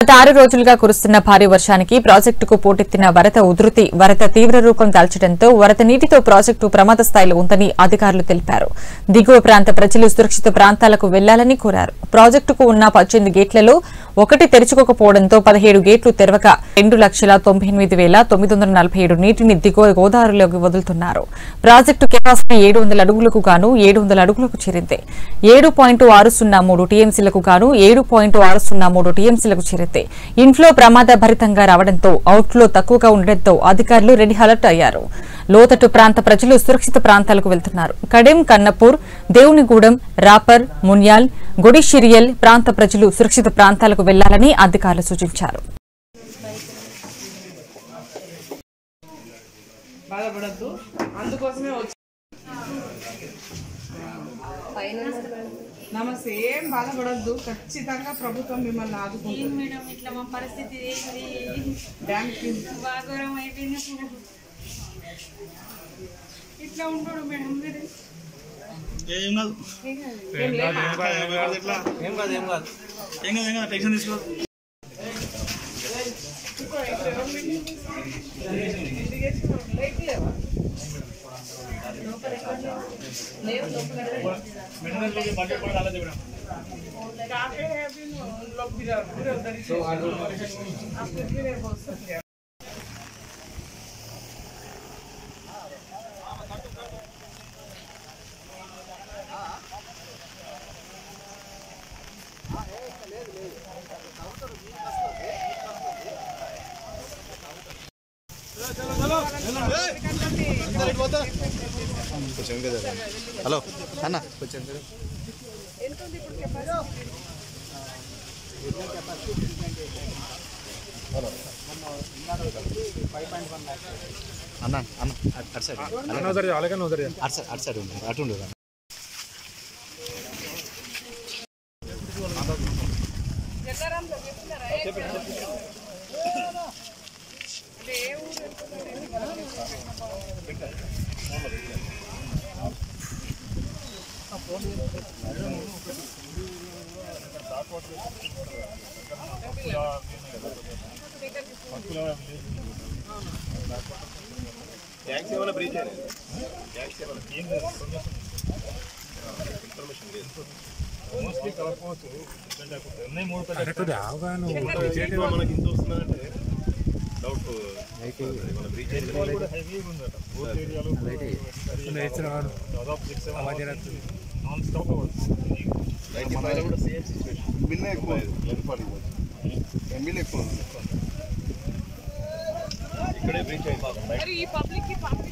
గత ఆరు రోజులుగా కురుస్తున్న భారీ వర్షానికి ప్రాజెక్టుకు పోటెత్తిన వరద ఉధృతి వరద తీవ్ర రూపం దాల్చడంతో వరద నీటితో ప్రాజెక్టు ప్రమాద స్థాయిలో ఉందని అధికారులు తెలిపారు దిగువ ప్రాంత ప్రజలు సురక్షిత ప్రాంతాలకు వెళ్లాలని కోరారు ప్రాజెక్టుకు ఉన్న పద్దెనిమిది గేట్లలో ఒకటి తెరుచుకోకపోవడంతో పదిహేడు గేట్లు తెరవక రెండు లక్షల తొంభై ఎనిమిది వేల తొమ్మిది వందల నలభై ఏడు నీటిని దిగువ గోదావరిలోకి వదులుతున్నారు ప్రాజెక్టు కెపాసిటీ ఏడు వందల అడుగులకు గాను ఏడు వందల అడుగులకు చేరింది ఏడు పాయింట్ ఆరు సున్నా మూడు టీఎంసీలకు గాను ఏడు పాయింట్ ఆరు సున్నా మూడు టీఎంసీలకు చేరింది ఇన్ఫ్లో ప్రమాదభరితంగా రావడంతో అవుట్ఫ్లో తక్కువగా ఉండడంతో అధికారులు రెడీ అలర్ట్ అయ్యారు లోతట్టు ప్రాంత ప్రజలు సురక్షిత ప్రాంతాలకు వెళ్తున్నారు కడెం కన్నపూర్ దేవునిగూడెం రాపర్ మున్యాల్ గుడిషిరియల్ ప్రాంత ప్రజలు సురక్షిత ప్రాంతాలకు వెళ్లాలని అధికారులు సూచించారు బాధపడద్దు అందుకోసమే వచ్చి నమస్తే ఏం బాధపడద్దు ఖచ్చితంగా ప్రభుత్వం మిమ్మల్ని ఆదుకుంటుంది మేడం ఇట్లా మా పరిస్థితి ఏంది బ్యాంక్ బాగోరం అయిపోయింది అసలు. ఇట్లా ఉంటాడు మేడం మీరు ఏం కాదు ఏం కాదు ఎట్లా ఏం కాదు ఏం కాదు ఏం కాదు ఏం కాదు టెన్షన్ తీసుకో काफी है अभी लोग भी पूरे उधर ही से आप फिर भी नहीं बोल सकते హలో అన్న కొంచెం అన్న అన్న అటు- అటు సైడ్ అటు సైడ్ అటు సైడ్ ఉంది అటు ఉండదు మనకి ఇంత వస్తుందంటే డౌట్ మన బ్రీచ్ కూడా సేమ్ సిచ్యువేషన్ బిల్ ఎక్కువ ఎంబీలు ఎక్కువ ఇక్కడే బ్రీచ్ అయిపోతుంది अरे ये पब्लिक की